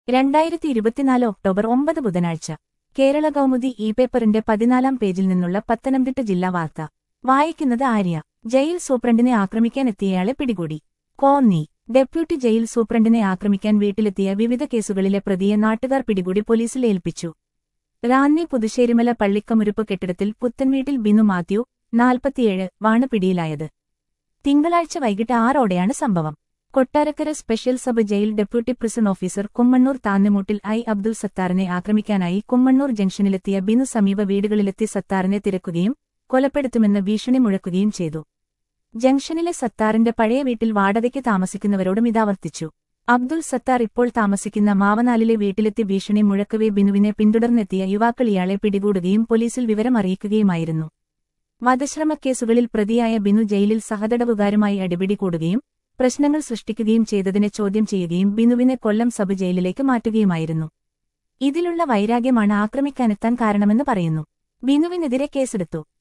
രണ്ടായിരത്തി ഇരുപത്തിനാല് ഒക്ടോബർ ഒമ്പത് ബുധനാഴ്ച കേരള കൗമുദി ഇ പേപ്പറിന്റെ പതിനാലാം പേജിൽ നിന്നുള്ള പത്തനംതിട്ട ജില്ലാ വാർത്ത വായിക്കുന്നത് ആര്യ ജയിൽ സൂപ്രണ്ടിനെ ആക്രമിക്കാനെത്തിയയാളെ പിടികൂടി കോന്നി ഡെപ്യൂട്ടി ജയിൽ സൂപ്രണ്ടിനെ ആക്രമിക്കാൻ വീട്ടിലെത്തിയ വിവിധ കേസുകളിലെ പ്രതിയെ നാട്ടുകാർ പിടികൂടി പോലീസിൽ ഏൽപ്പിച്ചു റാന്നി പുതുശ്ശേരിമല പള്ളിക്കമുരുപ്പ് കെട്ടിടത്തിൽ പുത്തൻവീട്ടിൽ ബിനു മാത്യു നാൽപ്പത്തിയേഴ് വാണ് പിടിയിലായത് തിങ്കളാഴ്ച വൈകിട്ട് ആറോടെയാണ് സംഭവം Kottarakkara special sub jail deputy prison officer Kummannoor Thannummoottil I Abdul സത്താറിനെ ആക്രമിക്കാനായി കുമ്മണ്ണൂർ ജംഗ്ഷനിലെത്തിയ ബിനു സമീപ വീടുകളിലെത്തി സത്താറിനെ തിരക്കുകയും കൊലപ്പെടുത്തുമെന്ന് ഭീഷണി മുഴക്കുകയും ചെയ്തു ജംഗ്ഷനിലെ സത്താറിന്റെ പഴയ വീട്ടിൽ വാടകയ്ക്ക് താമസിക്കുന്നവരോടും ഇതാവർത്തിച്ചു അബ്ദുൾ സത്താർ ഇപ്പോൾ താമസിക്കുന്ന മാവനാലിലെ വീട്ടിലെത്തി ഭീഷണി മുഴക്കവേ ബിനുവിനെ പിന്തുടർന്നെത്തിയ യുവാക്കൾ ഇയാളെ പിടികൂടുകയും പോലീസിൽ വിവരം അറിയിക്കുകയുമായിരുന്നു വധശ്രമക്കേസുകളിൽ പ്രതിയായ ബിനു ജയിലിൽ സഹതടവുകാരുമായി അടിപിടി കൂടുകയും പ്രശ്നങ്ങൾ സൃഷ്ടിക്കുകയും ചെയ്തതിനെ ചോദ്യം ചെയ്യുകയും ബിനുവിനെ കൊല്ലം സബ് ജയിലിലേക്ക് മാറ്റുകയുമായിരുന്നു ഇതിലുള്ള വൈരാഗ്യമാണ് ആക്രമിക്കാനെത്താൻ കാരണമെന്ന് പറയുന്നു ബിനുവിനെതിരെ കേസെടുത്തു